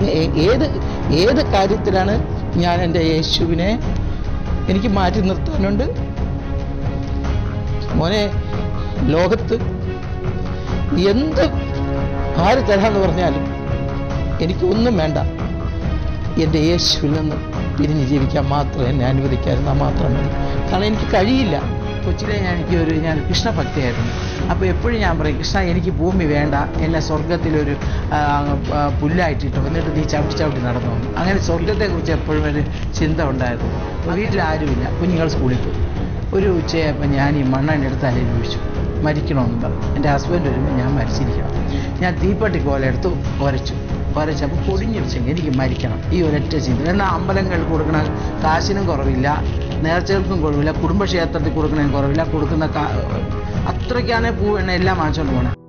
ഏ- ഏത് ഏത് കാര്യത്തിലാണ് ഞാൻ എൻ്റെ യേശുവിനെ എനിക്ക് മാറ്റി നിർത്താനുണ്ട് മോനെ ലോകത്ത് എന്ത് ആര് തരാന്ന് പറഞ്ഞാലും എനിക്കൊന്നും വേണ്ട എൻ്റെ യേശുവിൽ നിന്ന് പിരിഞ്ഞ് ജീവിക്കാൻ മാത്രം എന്നെ അനുവദിക്കാതിരുന്നാൽ മാത്രം മതി കാരണം എനിക്ക് കഴിയില്ല കൊച്ചിലെ ഞാൻ എനിക്ക് ഒരു ഞാൻ കൃഷ്ണഭക്തിയായിരുന്നു അപ്പോൾ എപ്പോഴും ഞാൻ പറയും കൃഷ്ണ എനിക്ക് ഭൂമി വേണ്ട എന്നെ സ്വർഗത്തിലൊരു ആ, ആ, പുല്ലായിട്ടിട്ട് വന്നിട്ട് നീ ചവിട്ടി ചവിട്ടി നടന്നു വന്നു അങ്ങനെ സ്വർഗത്തെക്കുറിച്ച് എപ്പോഴും ഒരു ചിന്ത ഉണ്ടായിരുന്നു വീട്ടിൽ ആരുമില്ല കുഞ്ഞുങ്ങൾ സ്കൂളിൽ പോയി ഒരു ഉച്ചയായപ്പോൾ ഞാൻ ഈ മണ്ണെണ്ണ എടുത്ത് അലയിൽ ഒഴിച്ചു മരിക്കണമെന്ന് പറഞ്ഞു എൻ്റെ ഹസ്ബൻഡ് വരുമ്പോൾ ഞാൻ മരിച്ചിരിക്കണം ഞാൻ തീപ്പട്ടി കോല എടുത്തു ഉരച്ചു ഉരച്ചപ്പോൾ പൊടിഞ്ഞു വെച്ചെങ്കിൽ എനിക്ക് മരിക്കണം ഈ ഒരൊറ്റ ചിന്ത എന്നാൽ അമ്പലങ്ങൾക്ക് കൊടുക്കണ കാശിനും കുറവില്ല നേർച്ചകൾക്കും കുറവില്ല കുടുംബക്ഷേത്രത്തിൽ കൊടുക്കണതിനും കുറവില്ല കൊടുക്കുന്ന കാ അത്രയ്ക്കാണ് പൂവെണ്ണ എല്ലാം വാങ്ങിച്ചുകൊണ്ട് പോകണം